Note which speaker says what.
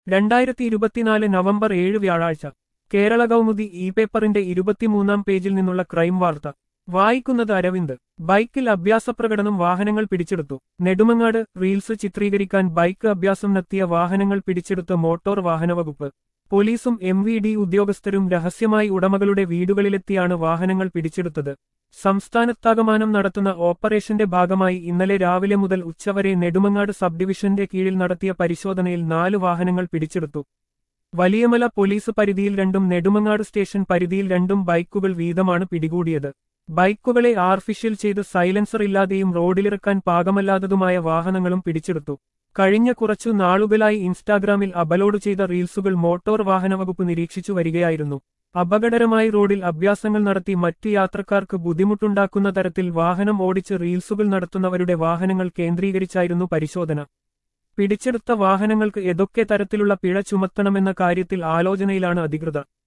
Speaker 1: രണ്ടായിരത്തി ഇരുപത്തിനാല് നവംബർ ഏഴ് വ്യാഴാഴ്ച കേരള കൗമുദി ഇ പേപ്പറിന്റെ ഇരുപത്തിമൂന്നാം പേജിൽ നിന്നുള്ള ക്രൈം വാർത്ത വായിക്കുന്നത് അരവിന്ദ് ബൈക്കിൽ അഭ്യാസപ്രകടനം വാഹനങ്ങൾ പിടിച്ചെടുത്തു നെടുമങ്ങാട് റീൽസ് ചിത്രീകരിക്കാൻ ബൈക്ക് അഭ്യാസം നടത്തിയ വാഹനങ്ങൾ പിടിച്ചെടുത്ത മോട്ടോർ വാഹനവകുപ്പ് പോലീസും എം വി ഡി ഉദ്യോഗസ്ഥരും രഹസ്യമായി ഉടമകളുടെ വീടുകളിലെത്തിയാണ് വാഹനങ്ങൾ പിടിച്ചെടുത്തത് സംസ്ഥാനത്താകമാനം നടത്തുന്ന ഓപ്പറേഷന്റെ ഭാഗമായി ഇന്നലെ രാവിലെ മുതൽ ഉച്ചവരെ നെടുമങ്ങാട് സബ് ഡിവിഷന്റെ കീഴിൽ നടത്തിയ പരിശോധനയിൽ നാല് വാഹനങ്ങൾ പിടിച്ചെടുത്തു വലിയമല പോലീസ് പരിധിയിൽ രണ്ടും നെടുമങ്ങാട് സ്റ്റേഷൻ പരിധിയിൽ രണ്ടും ബൈക്കുകൾ വീതമാണ് പിടികൂടിയത് ബൈക്കുകളെ ആർട്ടിഫിഷ്യൽ ചെയ്ത് സൈലൻസർ ഇല്ലാതെയും റോഡിലിറക്കാൻ പാകമല്ലാത്തതുമായ വാഹനങ്ങളും പിടിച്ചെടുത്തു കഴിഞ്ഞ കുറച്ചു നാളുകളായി ഇൻസ്റ്റാഗ്രാമിൽ അപലോഡ് ചെയ്ത റീൽസുകൾ മോട്ടോർ വാഹന വകുപ്പ് നിരീക്ഷിച്ചു വരികയായിരുന്നു അപകടകരമായി റോഡിൽ അഭ്യാസങ്ങൾ നടത്തി മറ്റു യാത്രക്കാർക്ക് ബുദ്ധിമുട്ടുണ്ടാക്കുന്ന തരത്തിൽ വാഹനം ഓടിച്ച് റീൽസുകൾ നടത്തുന്നവരുടെ വാഹനങ്ങൾ കേന്ദ്രീകരിച്ചായിരുന്നു പരിശോധന പിടിച്ചെടുത്ത വാഹനങ്ങൾക്ക് ഏതൊക്കെ തരത്തിലുള്ള പിഴ ചുമത്തണമെന്ന കാര്യത്തിൽ ആലോചനയിലാണ് അധികൃതർ